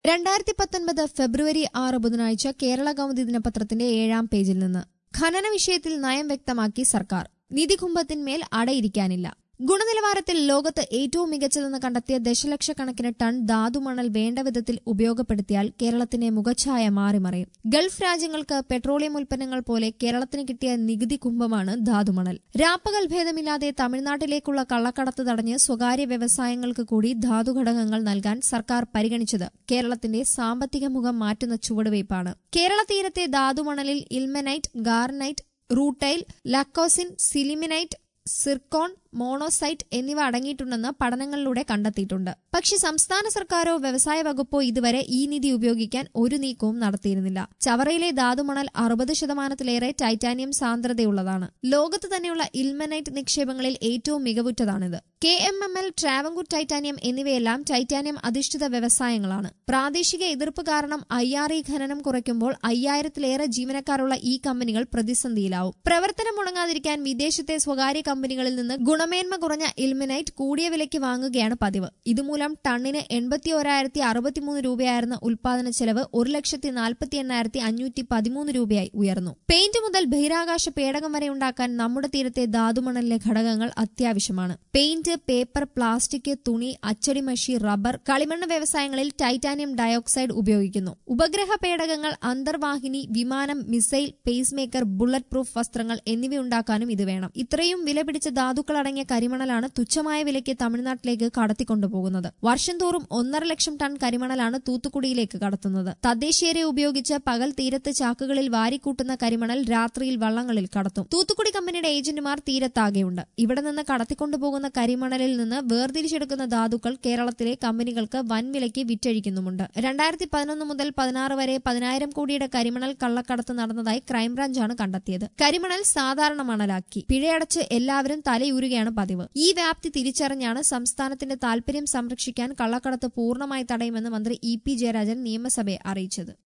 രണ്ടായിരത്തി പത്തൊൻപത് ഫെബ്രുവരി ആറ് ബുധനാഴ്ച കേരള കൗമുദി ദിനപത്രത്തിന്റെ ഏഴാം പേജിൽ നിന്ന് ഖനന വിഷയത്തിൽ നയം വ്യക്തമാക്കി സർക്കാർ നിധികുംഭത്തിന്മേൽ അടയിരിക്കാനില്ല ഗുണനിലവാരത്തിൽ ലോകത്ത് ഏറ്റവും മികച്ചതെന്ന് കണ്ടെത്തിയ ദശലക്ഷക്കണക്കിന് ടൺ ധാതുമണൽ വേണ്ട വിധത്തിൽ ഉപയോഗപ്പെടുത്തിയാൽ കേരളത്തിന്റെ മുഖച്ഛായ മാറിമറയും ഗൾഫ് രാജ്യങ്ങൾക്ക് പെട്രോളിയം ഉൽപ്പന്നങ്ങൾ പോലെ കേരളത്തിന് കിട്ടിയ നികുതി കുംഭമാണ് ധാതുമണൽ രാപ്പകൽ ഭേദമില്ലാതെ തമിഴ്നാട്ടിലേക്കുള്ള കള്ളക്കടത്ത് തടഞ്ഞ് സ്വകാര്യ വ്യവസായങ്ങൾക്ക് കൂടി ധാതുഘടകങ്ങൾ നൽകാൻ സർക്കാർ പരിഗണിച്ചത് കേരളത്തിന്റെ സാമ്പത്തിക മുഖം മാറ്റുന്ന ചുവടുവയ്പാണ് കേരള തീരത്തെ ധാതുമണലിൽ ilmenite garnet rutile leucoxene sillimanite zircon monazite എന്നിവ അടങ്ങിയിട്ടുണ്ടെന്ന് പഠനങ്ങളിലൂടെ കണ്ടെത്തിയിട്ടുണ്ട് പക്ഷെ സംസ്ഥാന സർക്കാരോ വ്യവസായ വകുപ്പോ ഇതുവരെ ഈ നിധി ഉപയോഗിക്കാൻ ഒരു നീക്കവും നടത്തിയിരുന്നില്ല ചവറയിലെ ധാതുമണൽ അറുപത് ശതമാനത്തിലേറെ ടൈറ്റാനിയം സാന്ദ്രതയുള്ളതാണ് ലോകത്ത് തന്നെയുള്ള ഇൽമനൈറ്റ് നിക്ഷേപങ്ങളിൽ ഏറ്റവും മികവുറ്റതാണിത് K M M L Travancore titanium എന്നിവയെല്ലാം ടൈറ്റാനിയം അധിഷ്ഠിത വ്യവസായങ്ങളാണ് പ്രാദേശിക എതിർപ്പ് കാരണം ഐ ആർ ഇ ഖനനം കുറയ്ക്കുമ്പോൾ അയ്യായിരത്തിലേറെ ജീവനക്കാരുള്ള ഈ കമ്പനികൾ പ്രതിസന്ധിയിലാവും പ്രവർത്തനം മുടങ്ങാതിരിക്കാൻ വിദേശത്തെ സ്വകാര്യ കമ്പനികളിൽ നിന്ന് ഗുണമേന്മ കുറഞ്ഞ ഇൽമിനൈറ്റ് കൂടിയ വിലയ്ക്ക് വാങ്ങുകയാണ് പതിവ് ഇതുമൂലം ടണ്ണിന് എൺപത്തി ഒരായിരത്തി അറുപത്തിമൂന്ന് രൂപയായിരുന്ന ഉൽപാദന ചെലവ് ഒരു ലക്ഷത്തി നാൽപ്പത്തി എണ്ണായിരത്തി അഞ്ഞൂറ്റി പതിമൂന്ന് രൂപയായി ഉയർന്നു പെയിന്റ് മുതൽ ബഹിരാകാശ പേടകം വരെ ഉണ്ടാക്കാൻ നമ്മുടെ തീരത്തെ ധാതുമണലിലെ ഘടകങ്ങൾ അത്യാവശ്യമാണ് പെയിന്റ് പേപ്പർ പ്ലാസ്റ്റിക് തുണി അച്ചടി മഷി റബ്ബർ കളിമണ്ണ് വ്യവസായങ്ങളിൽ ടൈറ്റാനിയം ഡയോക്സൈഡ് ഉപയോഗിക്കുന്നു ഉപഗ്രഹ പേടകങ്ങൾ അന്തർവാഹിനി വിമാനം missile pacemaker bulletproof വസ്ത്രങ്ങൾ എന്നിവയുണ്ടാക്കാനും ഇത് വേണം ഇത്രയും വിലപിടിച്ച ധാതുക്കൾ അടങ്ങിയ കരിമണലാണ് തുച്ഛമായ വിലയ്ക്ക് തമിഴ്നാട്ടിലേക്ക് കടത്തിക്കൊണ്ടുപോകുന്നത് വർഷം തോറും ഒന്നര ലക്ഷം ടൺ കരിമണലാണ് തൂത്തുക്കുടിയിലേക്ക് കടത്തുന്നത് തദ്ദേശീയരെ ഉപയോഗിച്ച് പകൽ തീരത്ത് ചാക്കുകളിൽ വാരിക്കൂട്ടുന്ന കരിമണൽ രാത്രിയിൽ വള്ളങ്ങളിൽ കടത്തും തൂത്തുക്കുടി കമ്പനിയുടെ ഏജന്റുമാർ തീരത്താകെയുണ്ട് ഇവിടെ നിന്ന് കടത്തിക്കൊണ്ടുപോകുന്ന കരിമണലിൽ നിന്ന് വേർതിരിച്ചെടുക്കുന്ന ധാതുക്കൾ കേരളത്തിലെ കമ്പനികൾക്ക് വൻ വിലയ്ക്ക് വിറ്റഴിക്കുന്നുമുണ്ട് രണ്ടായിരത്തി പതിനൊന്ന് മുതൽ പതിനാറ് വരെ പതിനായിരം കോടിയുടെ കരിമണൽ കള്ളക്കടത്ത് നടന്നതായി ക്രൈംബ്രാഞ്ചാണ് കണ്ടെത്തിയത് കരിമണൽ സാധാരണ മണലാക്കി പിഴയടച്ച് എല്ലാവരും തലയൂരുകയാണ് പതിവ് ഈ വ്യാപ്തി തിരിച്ചറിഞ്ഞാണ് സംസ്ഥാനത്തിന്റെ താൽപര്യം സംരക്ഷിക്കാൻ കള്ളക്കടത്ത് പൂർണ്ണമായി തടയുമെന്ന് മന്ത്രി ഇ പി ജയരാജൻ നിയമസഭയെ അറിയിച്ചത്